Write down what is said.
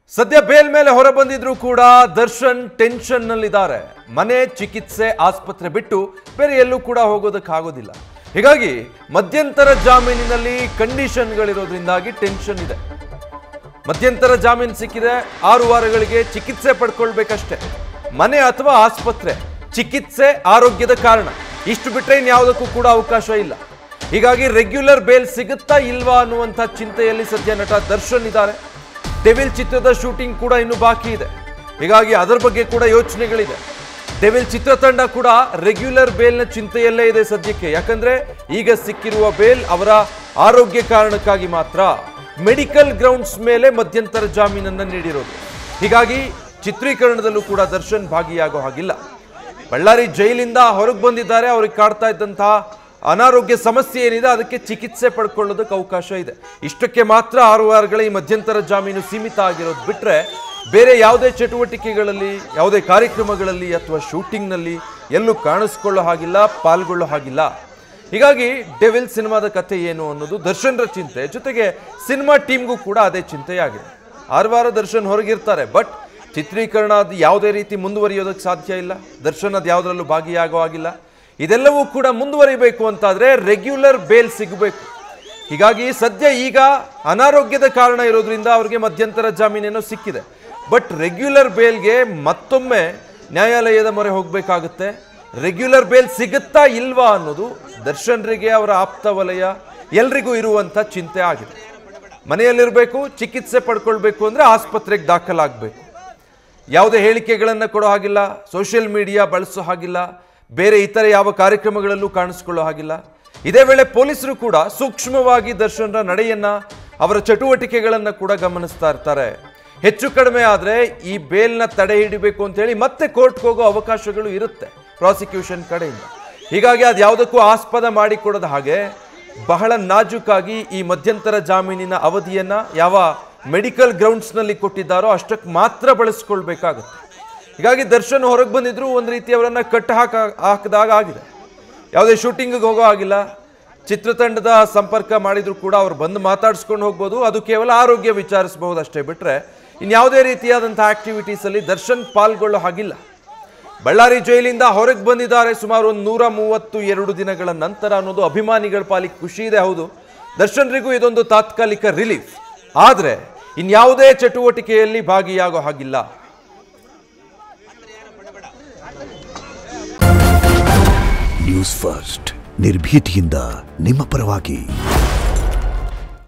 ಸದ್ಯ ಬೇಲ್ ಮೇಲೆ ಹೊರ ಬಂದಿದ್ರು ಕೂಡ ದರ್ಶನ್ ಟೆನ್ಷನ್ ನಲ್ಲಿದ್ದಾರೆ ಮನೆ ಚಿಕಿತ್ಸೆ ಆಸ್ಪತ್ರೆ ಬಿಟ್ಟು ಬೇರೆ ಎಲ್ಲೂ ಕೂಡ ಹೋಗೋದಕ್ಕಾಗೋದಿಲ್ಲ ಹೀಗಾಗಿ ಮಧ್ಯಂತರ ಜಾಮೀನಿನಲ್ಲಿ ಕಂಡೀಷನ್ಗಳಿರೋದ್ರಿಂದಾಗಿ ಟೆನ್ಷನ್ ಇದೆ ಮಧ್ಯಂತರ ಜಾಮೀನು ಸಿಕ್ಕಿದೆ ಆರು ವಾರಗಳಿಗೆ ಚಿಕಿತ್ಸೆ ಪಡ್ಕೊಳ್ಬೇಕಷ್ಟೇ ಮನೆ ಅಥವಾ ಆಸ್ಪತ್ರೆ ಚಿಕಿತ್ಸೆ ಆರೋಗ್ಯದ ಕಾರಣ ಇಷ್ಟು ಬಿಟ್ಟರೆ ಇನ್ಯಾವುದಕ್ಕೂ ಕೂಡ ಅವಕಾಶ ಇಲ್ಲ ಹೀಗಾಗಿ ರೆಗ್ಯುಲರ್ ಬೇಲ್ ಸಿಗುತ್ತಾ ಇಲ್ವಾ ಅನ್ನುವಂಥ ಚಿಂತೆಯಲ್ಲಿ ಸದ್ಯ ನಟ ದರ್ಶನ್ ಇದ್ದಾರೆ ಡೆವಿಲ್ ಚಿತ್ರದ ಶೂಟಿಂಗ್ ಕೂಡ ಇನ್ನು ಬಾಕಿ ಇದೆ ಹೀಗಾಗಿ ಅದರ ಬಗ್ಗೆ ಕೂಡ ಯೋಚನೆಗಳಿದೆ ಡೆವಿಲ್ ಚಿತ್ರತಂಡ ಕೂಡ ರೆಗ್ಯುಲರ್ ಬೇಲ್ನ ಚಿಂತೆಯಲ್ಲೇ ಇದೆ ಸದ್ಯಕ್ಕೆ ಯಾಕಂದ್ರೆ ಈಗ ಸಿಕ್ಕಿರುವ ಬೇಲ್ ಅವರ ಆರೋಗ್ಯ ಕಾರಣಕ್ಕಾಗಿ ಮಾತ್ರ ಮೆಡಿಕಲ್ ಗ್ರೌಂಡ್ಸ್ ಮೇಲೆ ಮಧ್ಯಂತರ ಜಾಮೀನನ್ನ ನೀಡಿರೋದು ಹೀಗಾಗಿ ಚಿತ್ರೀಕರಣದಲ್ಲೂ ಕೂಡ ದರ್ಶನ್ ಭಾಗಿಯಾಗೋ ಹಾಗಿಲ್ಲ ಬಳ್ಳಾರಿ ಜೈಲಿಂದ ಹೊರಗೆ ಬಂದಿದ್ದಾರೆ ಅವ್ರಿಗೆ ಕಾಡ್ತಾ ಇದ್ದಂತಹ ಅನಾರೋಗ್ಯ ಸಮಸ್ಯೆ ಏನಿದೆ ಅದಕ್ಕೆ ಚಿಕಿತ್ಸೆ ಪಡ್ಕೊಳ್ಳೋದಕ್ಕೆ ಅವಕಾಶ ಇದೆ ಇಷ್ಟಕ್ಕೆ ಮಾತ್ರ ಆರು ವಾರಗಳ ಈ ಮಧ್ಯಂತರ ಜಾಮೀನು ಸೀಮಿತ ಆಗಿರೋದು ಬಿಟ್ರೆ ಬೇರೆ ಯಾವುದೇ ಚಟುವಟಿಕೆಗಳಲ್ಲಿ ಯಾವುದೇ ಕಾರ್ಯಕ್ರಮಗಳಲ್ಲಿ ಅಥವಾ ಶೂಟಿಂಗ್ನಲ್ಲಿ ಎಲ್ಲೂ ಕಾಣಿಸ್ಕೊಳ್ಳೋ ಹಾಗಿಲ್ಲ ಪಾಲ್ಗೊಳ್ಳೋ ಹಾಗಿಲ್ಲ ಹೀಗಾಗಿ ಡೆವಿಲ್ ಸಿನಿಮಾದ ಕಥೆ ಏನು ಅನ್ನೋದು ದರ್ಶನ್ರ ಚಿಂತೆ ಜೊತೆಗೆ ಸಿನಿಮಾ ಟೀಮ್ಗೂ ಕೂಡ ಅದೇ ಚಿಂತೆಯಾಗಿದೆ ಆರು ವಾರ ದರ್ಶನ್ ಹೊರಗಿರ್ತಾರೆ ಬಟ್ ಚಿತ್ರೀಕರಣ ಅದು ಯಾವುದೇ ರೀತಿ ಮುಂದುವರಿಯೋದಕ್ಕೆ ಸಾಧ್ಯ ಇಲ್ಲ ದರ್ಶನ್ ಅದು ಯಾವುದರಲ್ಲೂ ಭಾಗಿಯಾಗೋ ಹಾಗಿಲ್ಲ ಇದೆಲ್ಲವೂ ಕೂಡ ಮುಂದುವರಿಬೇಕು ಅಂತಾದ್ರೆ ರೆಗ್ಯುಲರ್ ಬೇಲ್ ಸಿಗಬೇಕು ಹೀಗಾಗಿ ಸದ್ಯ ಈಗ ಅನಾರೋಗ್ಯದ ಕಾರಣ ಇರೋದ್ರಿಂದ ಅವರಿಗೆ ಮಧ್ಯಂತರ ಜಾಮೀನೇನೋ ಸಿಕ್ಕಿದೆ ಬಟ್ ರೆಗ್ಯುಲರ್ ಬೇಲ್ಗೆ ಮತ್ತೊಮ್ಮೆ ನ್ಯಾಯಾಲಯದ ಮೊರೆ ಹೋಗಬೇಕಾಗುತ್ತೆ ರೆಗ್ಯುಲರ್ ಬೇಲ್ ಸಿಗುತ್ತಾ ಇಲ್ವಾ ಅನ್ನೋದು ದರ್ಶನ್ರಿಗೆ ಅವರ ಆಪ್ತ ವಲಯ ಎಲ್ರಿಗೂ ಇರುವಂಥ ಚಿಂತೆ ಆಗಿದೆ ಮನೆಯಲ್ಲಿರಬೇಕು ಚಿಕಿತ್ಸೆ ಪಡ್ಕೊಳ್ಬೇಕು ಅಂದರೆ ಆಸ್ಪತ್ರೆಗೆ ದಾಖಲಾಗಬೇಕು ಯಾವುದೇ ಹೇಳಿಕೆಗಳನ್ನು ಕೊಡೋ ಹಾಗಿಲ್ಲ ಸೋಷಿಯಲ್ ಮೀಡಿಯಾ ಬಳಸೋ ಹಾಗಿಲ್ಲ ಬೇರೆ ಇತರೆ ಯಾವ ಕಾರ್ಯಕ್ರಮಗಳಲ್ಲೂ ಕಾಣಿಸ್ಕೊಳ್ಳೋ ಹಾಗಿಲ್ಲ ಇದೇ ವೇಳೆ ಪೊಲೀಸರು ಕೂಡ ಸೂಕ್ಷ್ಮವಾಗಿ ದರ್ಶನ್ರ ನಡೆಯನ್ನ ಅವರ ಚಟುವಟಿಕೆಗಳನ್ನು ಕೂಡ ಗಮನಿಸ್ತಾ ಇರ್ತಾರೆ ಹೆಚ್ಚು ಕಡಿಮೆ ಆದರೆ ಈ ಬೇಲ್ನ ತಡೆ ಹಿಡಿಬೇಕು ಅಂತೇಳಿ ಮತ್ತೆ ಕೋರ್ಟ್ಗೆ ಹೋಗೋ ಅವಕಾಶಗಳು ಇರುತ್ತೆ ಪ್ರಾಸಿಕ್ಯೂಷನ್ ಕಡೆಯಿಂದ ಹೀಗಾಗಿ ಅದು ಯಾವುದಕ್ಕೂ ಆಸ್ಪದ ಮಾಡಿಕೊಡದ ಹಾಗೆ ಬಹಳ ನಾಜೂಕಾಗಿ ಈ ಮಧ್ಯಂತರ ಜಾಮೀನಿನ ಅವಧಿಯನ್ನ ಯಾವ ಮೆಡಿಕಲ್ ಗ್ರೌಂಡ್ಸ್ನಲ್ಲಿ ಕೊಟ್ಟಿದ್ದಾರೋ ಅಷ್ಟಕ್ಕೆ ಮಾತ್ರ ಬಳಸ್ಕೊಳ್ಬೇಕಾಗುತ್ತೆ ಹೀಗಾಗಿ ದರ್ಶನ್ ಹೊರಗೆ ಬಂದಿದ್ರು ಒಂದು ರೀತಿ ಅವರನ್ನ ಕಟ್ಟು ಹಾಕ ಹಾಕಿದಾಗ ಆಗಿದೆ ಯಾವುದೇ ಶೂಟಿಂಗಿಗೆ ಹೋಗೋ ಆಗಿಲ್ಲ ಚಿತ್ರತಂಡದ ಸಂಪರ್ಕ ಮಾಡಿದ್ರು ಕೂಡ ಅವ್ರು ಬಂದು ಮಾತಾಡಿಸ್ಕೊಂಡು ಹೋಗ್ಬೋದು ಅದು ಕೇವಲ ಆರೋಗ್ಯ ವಿಚಾರಿಸಬಹುದು ಅಷ್ಟೇ ಬಿಟ್ಟರೆ ಇನ್ಯಾವುದೇ ರೀತಿಯಾದಂಥ ಆಕ್ಟಿವಿಟೀಸಲ್ಲಿ ದರ್ಶನ್ ಪಾಲ್ಗೊಳ್ಳೋ ಹಾಗಿಲ್ಲ ಬಳ್ಳಾರಿ ಜೈಲಿಂದ ಹೊರಗೆ ಬಂದಿದ್ದಾರೆ ಸುಮಾರು ಒಂದು ನೂರ ಮೂವತ್ತು ಎರಡು ದಿನಗಳ ನಂತರ ಅನ್ನೋದು ಅಭಿಮಾನಿಗಳ ಪಾಲಿಗೆ ಖುಷಿ ಇದೆ ಹೌದು ದರ್ಶನ್ರಿಗೂ ಇದೊಂದು ತಾತ್ಕಾಲಿಕ ರಿಲೀಫ್ ಆದರೆ ಇನ್ಯಾವುದೇ ಚಟುವಟಿಕೆಯಲ್ಲಿ ಭಾಗಿಯಾಗೋ ಹಾಗಿಲ್ಲ ನ್ಯೂಸ್ ಫಸ್ಟ್ ನಿರ್ಭೀತಿಯಿಂದ ನಿಮ್ಮ ಪರವಾಗಿ